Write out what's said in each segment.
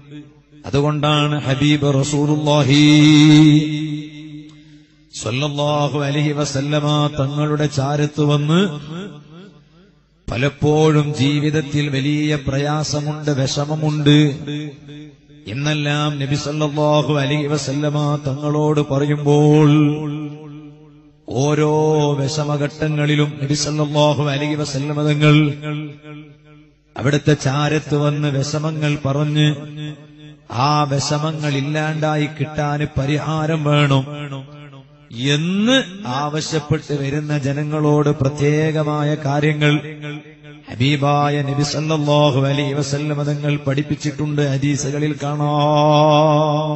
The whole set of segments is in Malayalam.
അതുകൊണ്ടാണ് ഹബീബ് റസൂലുള്ളാഹി സ്വല്ലല്ലാഹു അലൈഹി വസല്ലമ തങ്ങളുടെ ചാരത്ത് വന്ന് പലപ്പോഴും ജീവിതത്തിൽ വലിയ പ്രയാസമുണ്ട് വിഷമമുണ്ട് എന്നെല്ലാം നബി സല്ലല്ലാഹു അലൈഹി വസല്ലമ തങ്ങളോട് പറയുമ്പോൾ ഓരോ വിഷമഘട്ടങ്ങളിലും നബി സല്ലല്ലാഹു അലൈഹി വസല്ലമ തങ്ങൾ അവിടുത്തെ ചാരത്ത് വന്ന് വിഷമങ്ങൾ പറഞ്ഞ് ആ വിഷമങ്ങൾ ഇല്ലാണ്ടായി കിട്ടാൻ പരിഹാരം വേണം എന്ന് ആവശ്യപ്പെട്ട് വരുന്ന ജനങ്ങളോട് പ്രത്യേകമായ കാര്യങ്ങൾ ഹബീബായ നബി സല്ലല്ലാഹു അലൈഹി വസല്ലമ തങ്ങൾ പഠിപ്പിച്ചിട്ടുണ്ട് ഹദീസുകളിൽ കാണാം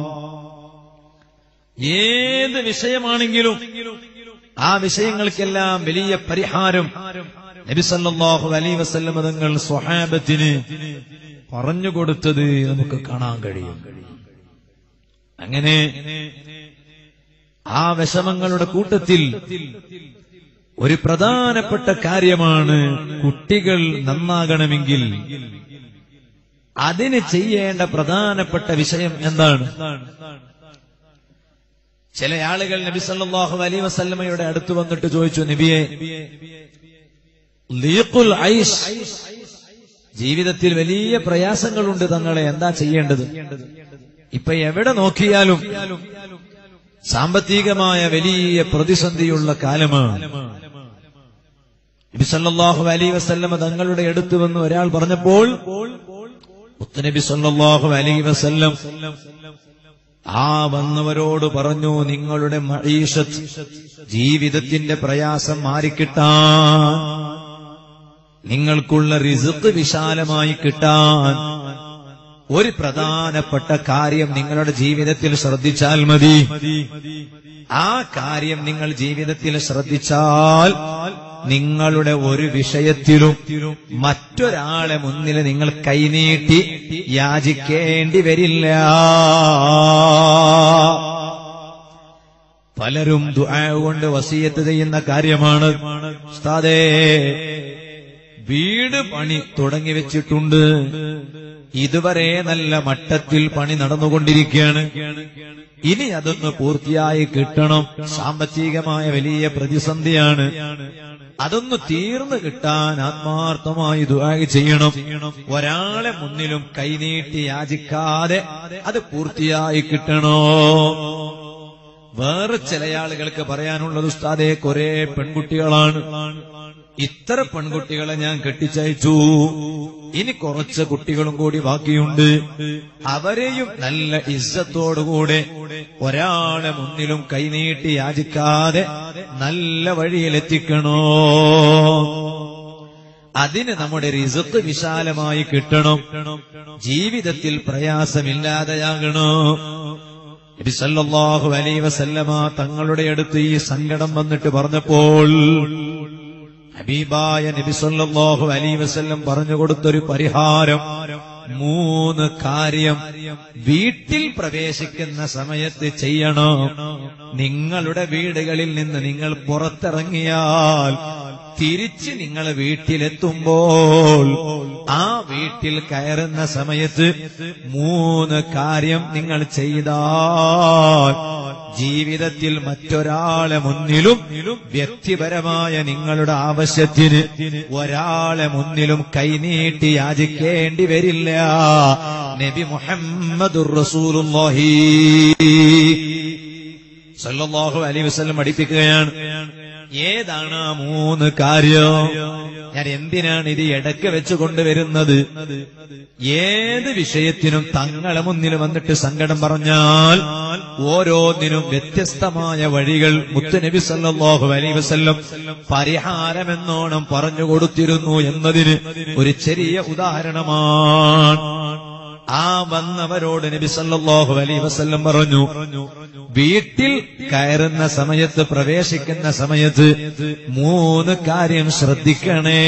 ഏത് വിഷയമാണെങ്കിലും ആ വിഷയങ്ങൾക്കെല്ലാം വലിയ പരിഹാരം നബി സല്ലല്ലാഹു അലൈഹി വസല്ലമ തങ്ങൾ സ്വഹാബത്തിന് പറഞ്ഞുകൊടുത്തത് നമുക്ക് കാണാൻ കഴിയും അങ്ങനെ ആ വിഷമങ്ങളുടെ കൂട്ടത്തിൽ ഒരു പ്രധാനപ്പെട്ട കാര്യമാണ് കുട്ടികൾ നന്നാകണമെങ്കിൽ അതിന് ചെയ്യേണ്ട പ്രധാനപ്പെട്ട വിഷയം എന്താണ് ചില ആളുകൾ നബി സല്ലല്ലാഹു അലൈഹി വസല്ലമയുടെ അടുത്ത് വന്നിട്ട് ചോദിച്ചു നബിയെ ലീഖുൽ ഐഷ് ജീവിതത്തിൽ വലിയ പ്രയാസങ്ങളുണ്ട് തങ്ങളെ എന്താ ചെയ്യേണ്ടത് ഇപ്പൊ എവിടെ നോക്കിയാലും സാമ്പത്തികമായ വലിയ പ്രതിസന്ധിയുള്ള കാലമാണ് നബി സല്ലല്ലാഹു അലൈഹി വസല്ലമ തങ്ങളുടെ അടുത്ത് വന്ന് ഒരാൾ പറഞ്ഞപ്പോൾ മുത്തനബി സല്ലല്ലാഹു അലൈഹി വസല്ലം ആ വന്നവരോട് പറഞ്ഞു നിങ്ങളുടെ മഴീഷത്ത് ജീവിതത്തിന്റെ പ്രയാസം മാറിക്കിട്ടാൻ നിങ്ങൾക്കുള്ള റിസുക്ക് വിശാലമായി കിട്ടാൻ ഒരു പ്രധാനപ്പെട്ട കാര്യം നിങ്ങളുടെ ജീവിതത്തിൽ ശ്രദ്ധിച്ചാൽ മതി ആ കാര്യം നിങ്ങൾ ജീവിതത്തിൽ ശ്രദ്ധിച്ചാൽ നിങ്ങളുടെ ഒരു വിഷയത്തിലും മറ്റൊരാളെ മുന്നിൽ നിങ്ങൾ കൈനീട്ടി യാചിക്കേണ്ടി വരില്ല പലരും ദുആ കൊണ്ട് വസീയത്ത് ചെയ്യുന്ന കാര്യമാണ് ഉസ്താദേ വീട് പണി തുടങ്ങി വെച്ചിട്ടുണ്ട് ഇതുവരെ നല്ല മട്ടത്തിൽ പണി നടന്നുകൊണ്ടിരിക്കുകയാണ് ഇനി അതൊന്ന് പൂർത്തിയായി കിട്ടണം സാമ്പത്തികമായ വലിയ പ്രതിസന്ധിയാണ് അതൊന്ന് തീർന്നു കിട്ടാൻ ആത്മാർത്ഥമായി ദുആ ചെയ്യണം ഒരാളെ മുന്നിലും കൈനീട്ടി യാചിക്കാതെ അത് പൂർത്തിയായി കിട്ടണോ വേറെ ചില ആളുകൾക്ക് പറയാനുള്ളത് ഉസ്താദെ കുറെ പെൺകുട്ടികളാണ് ഇത്ര പെൺകുട്ടികളെ ഞാൻ കെട്ടിച്ചയച്ചു ഇനി കുറച്ച് കുട്ടികളും കൂടി ബാക്കിയുണ്ട് അവരെയും നല്ല ഇസ്സത്തോടുകൂടെ ഒരാളെ മുന്നിലും കൈനീട്ടി യാചിക്കാതെ നല്ല വഴിയിലെത്തിക്കണോ അതിന് നമ്മുടെ റിസത്ത് വിശാലമായി കിട്ടണം ജീവിതത്തിൽ പ്രയാസമില്ലാതെയാകണോ നബി സല്ലല്ലാഹു അലൈഹി വസല്ലമ തങ്ങളുടെ അടുത്ത് ഈ സങ്കടം വന്നിട്ട് പറഞ്ഞപ്പോൾ ഹബീബായ നബി സല്ലല്ലാഹു അലൈഹി വസല്ലം പറഞ്ഞു കൊടുത്തൊരു പരിഹാരം മൂന്ന് കാര്യം വീട്ടിൽ പ്രവേശിക്കുന്ന സമയത്ത് ചെയ്യണം നിങ്ങളുടെ വീടുകളിൽ നിന്ന് നിങ്ങൾ പുറത്തിറങ്ങിയാൽ തിരിച്ച് നിങ്ങൾ വീട്ടിലെത്തുമ്പോൾ ആ വീട്ടിൽ കയറുന്ന സമയത്ത് മൂന്ന് കാര്യം നിങ്ങൾ ചെയ്താൽ ജീവിതത്തിൽ മറ്റൊരാളെ മുന്നിലും വ്യക്തിപരമായ നിങ്ങളുടെ ആവശ്യത്തിന് ഒരാളെ മുന്നിലും കൈനീട്ടി യാചിക്കേണ്ടി വരില്ല നബി മുഹമ്മദുർ റസൂലുള്ളാഹി സല്ലല്ലാഹു അലൈഹി വസല്ലം പഠിപ്പിക്കുകയാണ് ഏതാണ് ആ മൂന്ന് കാര്യം ഞാൻ എന്തിനാണ് ഇത് ഇടയ്ക്ക് വെച്ച് കൊണ്ടുവരുന്നത് ഏത് വിഷയത്തിനും തങ്ങളെ മുന്നിൽ വന്നിട്ട് സങ്കടം പറഞ്ഞാൽ ഓരോന്നിനും വ്യത്യസ്തമായ വഴികൾ മുത്തുനബി സല്ലല്ലാഹു അലൈഹി വസല്ലം പരിഹാരമെന്നോണം പറഞ്ഞു കൊടുത്തിരുന്നു എന്നതിന് ഒരു ചെറിയ ഉദാഹരണമാണ് ആ വന്നവരോട് നബി സല്ലല്ലാഹു അലൈഹി വസല്ലം പറഞ്ഞു വീട്ടിൽ കയറുന്ന സമയത്ത് പ്രവേശിക്കുന്ന സമയത്ത് മൂന്ന് കാര്യം ശ്രദ്ധിക്കണേ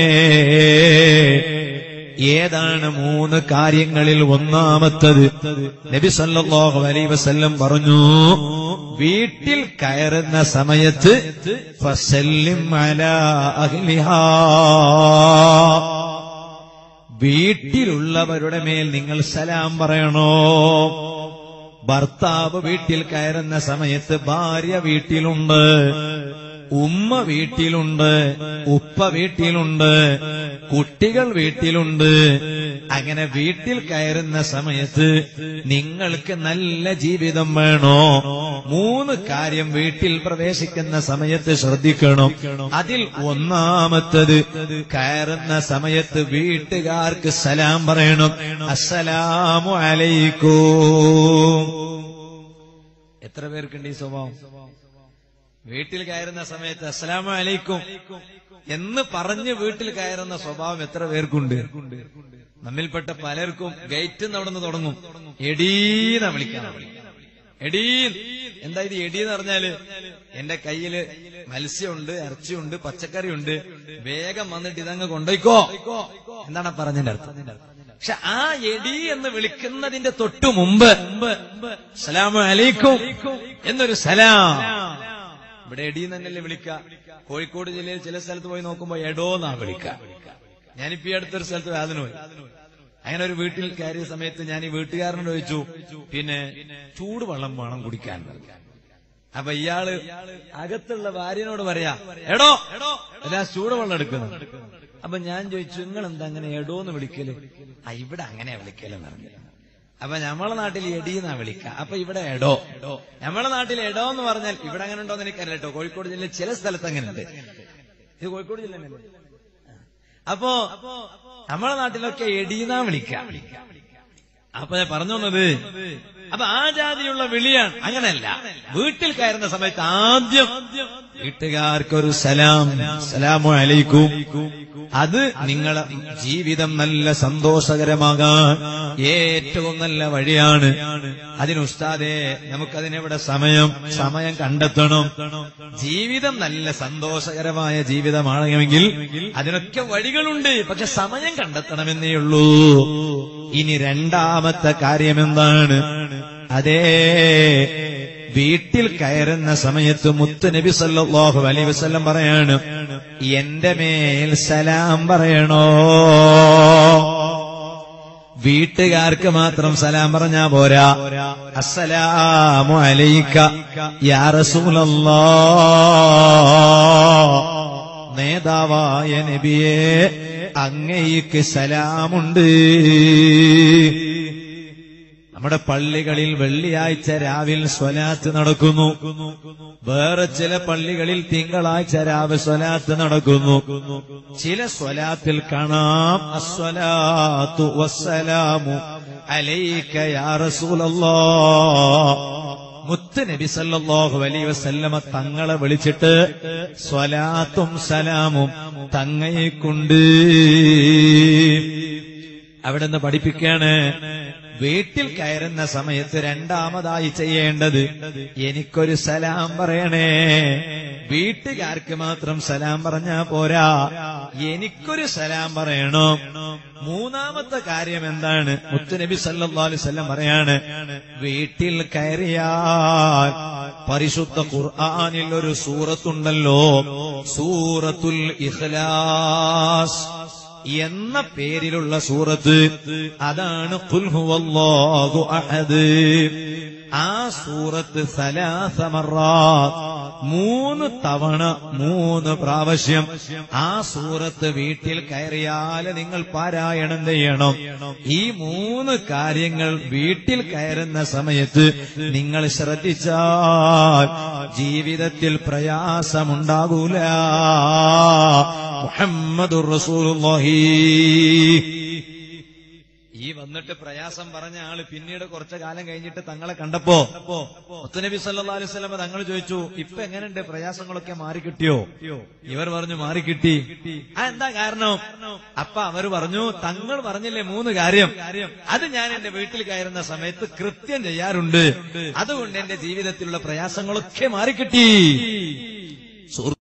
ഏതാണ് മൂന്ന് കാര്യങ്ങളിൽ ഒന്നാമത്തത് നബി സല്ലല്ലാഹു അലൈഹി വസല്ലം പറഞ്ഞു വീട്ടിൽ കയറുന്ന സമയത്ത് ഫസല്ലിം അലാ അഹ്ലിഹാ വീട്ടിലുള്ളവരുടെ മേൽ നിങ്ങൾ സലാം പറയണോ ഭർത്താവ് വീട്ടിൽ കയറുന്ന സമയത്ത് ഭാര്യ വീട്ടിലുണ്ട് ഉമ്മ വീട്ടിലുണ്ട് ഉപ്പ വീട്ടിലുണ്ട് കുട്ടികൾ വീട്ടിലുണ്ട് അങ്ങനെ വീട്ടിൽ കയറുന്ന സമയത്ത് നിങ്ങൾക്ക് നല്ല ജീവിതം വേണോ മൂന്ന് കാര്യം വീട്ടിൽ പ്രവേശിക്കുന്ന സമയത്ത് ശ്രദ്ധിക്കണം അതിൽ ഒന്നാമത്തത് കയറുന്ന സമയത്ത് വീട്ടുകാർക്ക് സലാം പറയണം അസ്സലാമു അലൈക്കും എത്ര പേർക്കുണ്ട് ഈ സ്വഭാവം വീട്ടിൽ കയറുന്ന സമയത്ത് അസ്സലാമു അലൈക്കും എന്ന് പറഞ്ഞ് വീട്ടിൽ കയറുന്ന സ്വഭാവം എത്ര പേർക്കുണ്ട് നമ്മിൽപ്പെട്ട പലർക്കും ഗേറ്റ് അവിടെ നിന്ന് തുടങ്ങും എടീന്ന വിളിക്കാൻ എടീ എന്താ ഇത് എടീന്ന് പറഞ്ഞാല് എന്റെ കയ്യില് മത്സ്യമുണ്ട് ഇറച്ചിയുണ്ട് പച്ചക്കറിയുണ്ട് വേഗം വന്നിട്ട് ഇതങ്ങ് കൊണ്ടോയിക്കോ എന്താണ് പറഞ്ഞതിന്റെ അർത്ഥം പക്ഷെ ആ എടി എന്ന് വിളിക്കുന്നതിന്റെ തൊട്ടു മുമ്പ് സലാമു അലൈക്കും എന്നൊരു സലാം ഇവിടെ എടി എന്നല്ലേ വിളിക്ക കോഴിക്കോട് ജില്ലയിൽ ചില സ്ഥലത്ത് പോയി നോക്കുമ്പോ എടോ എന്നാ വിളിക്ക ഞാനിപ്പോ ഈ അടുത്തൊരു സ്ഥലത്ത് വേദന പോയി അങ്ങനെ ഒരു വീട്ടിൽ കയറിയ സമയത്ത് ഞാൻ ഈ വീട്ടുകാരനോട് ചോദിച്ചു പിന്നെ ചൂടുവെള്ളം വേണം കുടിക്കാൻ അപ്പൊ ഇയാള് അകത്തുള്ള ഭാര്യനോട് പറയാ എടോ എല്ലാ ചൂടുവെള്ളം എടുക്കുന്നു അപ്പൊ ഞാൻ ചോദിച്ചു നിങ്ങൾ എന്താ അങ്ങനെ എടോ എന്ന് വിളിക്കല് ആ ഇവിടെ അങ്ങനെ വിളിക്കലെന്ന് പറഞ്ഞു അപ്പൊ നമ്മളെ നാട്ടിൽ എടീന്നാ വിളിക്ക അപ്പൊ ഇവിടെ എടോ നമ്മളെ നാട്ടിൽ എടോ എന്ന് പറഞ്ഞാൽ ഇവിടെ അങ്ങനെ ഉണ്ടോന്ന് എനിക്കറിയില്ല കേട്ടോ കോഴിക്കോട് ജില്ലയിൽ ചില സ്ഥലത്ത് അങ്ങനെ ഉണ്ട് ഇത് കോഴിക്കോട് ജില്ല തന്നെയല്ലേ? അപ്പോ നമ്മളെ നാട്ടിലൊക്കെ എടീന്നാ വിളിക്ക അപ്പൊ ഞാൻ പറഞ്ഞു വന്നത് അപ്പൊ ആ ജാതിയുള്ള വിളിയാണ് അങ്ങനെയല്ല വീട്ടിൽ കയറുന്ന സമയത്ത് ആദ്യം വീട്ടുകാർക്കൊരു സലാം സലാമു അലൈക്കും അത് നിങ്ങളെ ജീവിതം നല്ല സന്തോഷകരമാകാൻ ഏറ്റവും നല്ല വഴിയാണ് അതിന് ഉസ്താദെ നമുക്കതിനെവിടെ സമയം സമയം കണ്ടെത്തണം ജീവിതം നല്ല സന്തോഷകരമായ ജീവിതമാണെങ്കിൽ അതിനൊക്കെ വഴികളുണ്ട് പക്ഷെ സമയം കണ്ടെത്തണമെന്നേ ഉള്ളൂ ഇനി രണ്ടാമത്തെ കാര്യം എന്താണ് അതേ വീട്ടിൽ കയറുന്ന സമയത്ത് മുത്ത് നബി സല്ലല്ലാഹു അലൈഹി വസല്ലം പറയാണ് എന്റെ മേൽ സലാം പറയണോ വീട്ടുകാർക്ക് മാത്രം സലാം പറഞ്ഞാ പോരാ അസ്സലാമു അലൈക്ക യാ റസൂലല്ലാ നേതാവായ നബിയെ അങ്ങയ്ക്ക് സലാമുണ്ട് നമ്മുടെ പള്ളികളിൽ വെള്ളിയാഴ്ച രാവിൽ സ്വലാത്ത് നടക്കുന്നു വേറെ ചില പള്ളികളിൽ തിങ്കളാഴ്ച രാവിലെ സ്വലാത്ത് നടക്കുന്നു ചില സ്വലാത്തിൽ കാണാം അസ്വലാത്തു വസ്സലാമു അലൈക യാ റസൂലല്ലാ മുത്ത് നബി സല്ലല്ലാഹു അലൈഹി വസല്ലമ തങ്ങളെ വിളിച്ചിട്ട് സ്വലാത്തും സലാമും തങ്ങയ്ക്കുണ്ട് അവിടെ നിന്ന് പഠിപ്പിക്കാണ് വീട്ടിൽ കയറുന്ന സമയത്ത് രണ്ടാമതായി ചെയ്യേണ്ടത് എനിക്കൊരു സലാം പറയണേ വീട്ടുകാർക്ക് മാത്രം സലാം പറഞ്ഞാ പോരാ എനിക്കൊരു സലാം പറയണം മൂന്നാമത്തെ കാര്യം എന്താണ് മുത്തുനബി സല്ലല്ലാഹു അലൈഹി വസല്ലം പറയാണ് വീട്ടിൽ കയറിയാൽ പരിശുദ്ധ ഖുർആനിൽ ഒരു സൂറത്തുണ്ടല്ലോ സൂറത്തുൽ ഇഖ്ലാസ് എന്ന പേരിലുള്ള സൂറത്ത് അതാണ് ഖുൽ ഹുവല്ലാഹു അഹദ് ആ സൂറത്ത് സലാസ മറാത്ത് മൂന്ന് തവണ മൂന്ന് പ്രാവശ്യം ആ സൂറത്ത് വീട്ടിൽ കയറിയാൽ നിങ്ങൾ പാരായണം ചെയ്യണം ഈ മൂന്ന് കാര്യങ്ങൾ വീട്ടിൽ കയറുന്ന സമയത്ത് നിങ്ങൾ ശ്രദ്ധിച്ചാൽ ജീവിതത്തിൽ പ്രയാസമുണ്ടാകൂല മുഹമ്മദുർ റസൂലുള്ളാഹി ഈ വന്നിട്ട് പ്രയാസം പറഞ്ഞ ആള് പിന്നീട് കുറച്ചു കാലം കഴിഞ്ഞിട്ട് തങ്ങളെ കണ്ടപ്പോ മുത്തനബി സല്ലാ അലൈഹി സ്വലമ തങ്ങൾ ചോദിച്ചു ഇപ്പൊ എങ്ങനെയുണ്ട് പ്രയാസങ്ങളൊക്കെ മാറിക്കിട്ടിയോ ഇവർ പറഞ്ഞു മാറിക്കിട്ടി ആ എന്താ കാരണം അപ്പൊ അവർ പറഞ്ഞു തങ്ങൾ പറഞ്ഞില്ലേ മൂന്ന് കാര്യം അത് ഞാൻ എന്റെ വീട്ടിൽ കയറുന്ന സമയത്ത് കൃത്യം ചെയ്യാറുണ്ട് അതുകൊണ്ട് എന്റെ ജീവിതത്തിലുള്ള പ്രയാസങ്ങളൊക്കെ മാറിക്കിട്ടി സുഹൃത്ത്